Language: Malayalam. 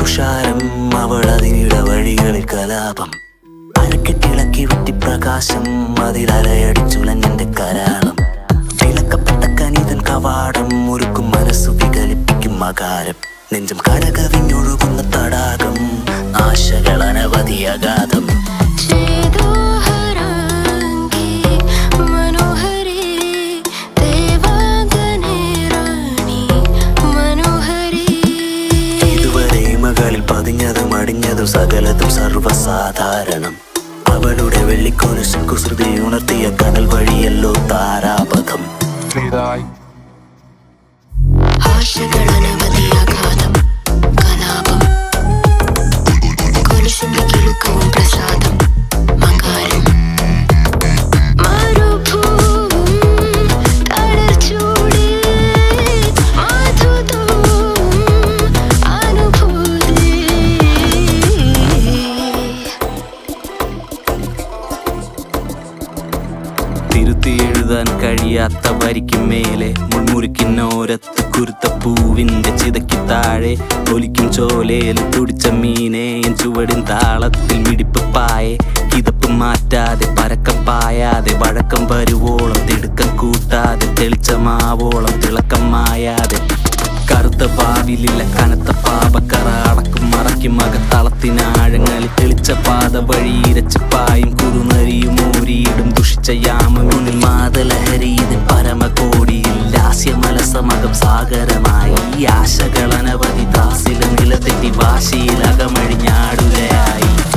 തുഷാരം അവൾ അതിനിട വഴികളിൽ കലാപം അരക്കെട്ടിളക്കി വെട്ടി പ്രകാശം അതിലലയടിച്ചുലഞ്ഞെന്റെ കരാളം വിലക്കപ്പെട്ട കനിതൻ കവാടം ഒരുക്കും മനസ്സു വികലിപ്പിക്കും മകാരം നെഞ്ചം കടകവിഞ്ഞൊഴുകുന്ന തടാകം ആശകൾ അനവധി അഗാധം ചേതോഹരാംഗി മനോഹരി ദേവാംഗനെ റാണി മനോഹരി ഇതുവരെ മകളിൽ പതിഞ്ഞതും അടിഞ്ഞതും സകലതും സർവ്വസാധാരണം അവളുടെ വെള്ളിക്കൊലുശൻ കുസൃതി ഉണർത്തിയ കടൽ വഴിയല്ലോ താരാപഥം സ്നേഹിതായി ആശകൾ അനവധി അഗാധം കലാപം കൊലുസിന്റെ കിലുക്കവും പ്രസാദം മകാരം മരുഭൂവും കടൽച്ചൂടിൽ മധുതവും അനുഭൂതി തിരുത്തി എഴുതാൻ കഴിയാത്ത വരിക്കും മേലെ മുൾമുറിക്കിന്നോരത്ത് കുരുത്ത പൂവിന്റെ ചിതയ്ക്ക് താഴെ ഒലിക്കും ചോലയിൽ തുടിച്ച മീനെ എൻ ചുവടിൻ താളത്തിൽ മിടിപ്പ് പായെ കിതപ്പ് മാറ്റാതെ പരക്കം പായാതെ വഴക്കം വരുവോളം തിടുക്കം കൂട്ടാതെ തെളിച്ചമാവോളം തിളക്കം മായാതെ കറുത്ത പാവിലില്ല കനത്ത പാപക്കറ അടക്കും മറയ്ക്കും അകത്തളത്തിനാഴങ്ങളിൽ തെളിച്ച പാത വഴി ഇരച്ച് പായും കുറുനരിയും ഊരിയിടും ദുഷിച്ച യാമമുന്നിൽ മാതലഹരി ഇതിൻ പരമകോടിയിൽ ലാസ്യമലസമകം സാഗരമായി ഈ ആശകൾ അനവധി ദാസില നിലതെറ്റി വാശിയിൽ അകമഴിഞ്ഞാടുകയായി